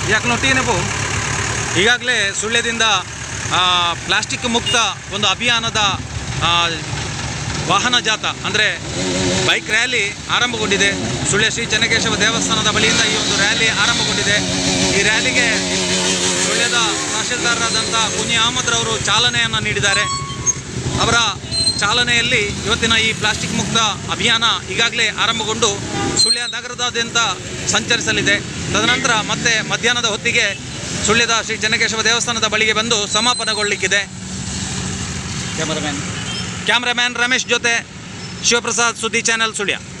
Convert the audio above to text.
ಯಾಕೆ ನೋಡ್ತೀನಿ ಪೋ ಈಗಾಗಲೇ ಸುಳ್ಯದಿಂದ ಆ, ಪ್ಲಾಸ್ಟಿಕ್ ಮುಕ್ತ ಒಂದು ಅಭಿಯಾನದ ಆ, ವಾಹನ ಜಾತ ಅಂದರೆ ಬೈಕ್ ರ್ಯಾಲಿ ಆರಂಭಗೊಂಡಿದೆ ಸುಳ್ಯ ಶ್ರೀ ಚೆನ್ನಕೇಶವ ದೇವಸ್ಥಾನದ ಬಳಿಯಿಂದ ಈ ಒಂದು ರ್ಯಾಲಿ ಆರಂಭಗೊಂಡಿದೆ ಈ ರ್ಯಾಲಿಗೆ ಸುಳ್ಯದ ತಹಶೀಲ್ದಾರರಾದಂಥ ಕುഞ്ഞി ಅಹಮದ್ರವರು ಚಾಲನೆಯನ್ನು ನೀಡಿದ್ದಾರೆ ಅವರ ಚಾಲನೆಯಲ್ಲಿ ಇವತ್ತಿನ ಈ ಪ್ಲಾಸ್ಟಿಕ್ ಮುಕ್ತ ಅಭಿಯಾನ ಈಗಾಗಲೇ ಆರಂಭಗೊಂಡು ಸುಳ್ಯ ನಗರದಾದ್ಯಂತ ಸಂಚರಿಸಲಿದೆ ತದನಂತರ ಮತ್ತೆ ಮಧ್ಯಾಹ್ನದ ಹೊತ್ತಿಗೆ ಸುಳ್ಯದ ಶ್ರೀ ಚೆನ್ನಕೇಶವ ದೇವಸ್ಥಾನದ ಬಳಿಗೆ ಬಂದು ಸಮಾಪನಗೊಳ್ಳಲಿಕ್ಕಿದೆ ಕ್ಯಾಮರಾಮ್ಯಾನ್ ಕ್ಯಾಮ್ರಾಮ್ಯಾನ್ ರಮೇಶ್ ಜೊತೆ ಶಿವಪ್ರಸಾದ್ ಸುದ್ದಿ ಚಾನೆಲ್ ಸುಳ್ಯ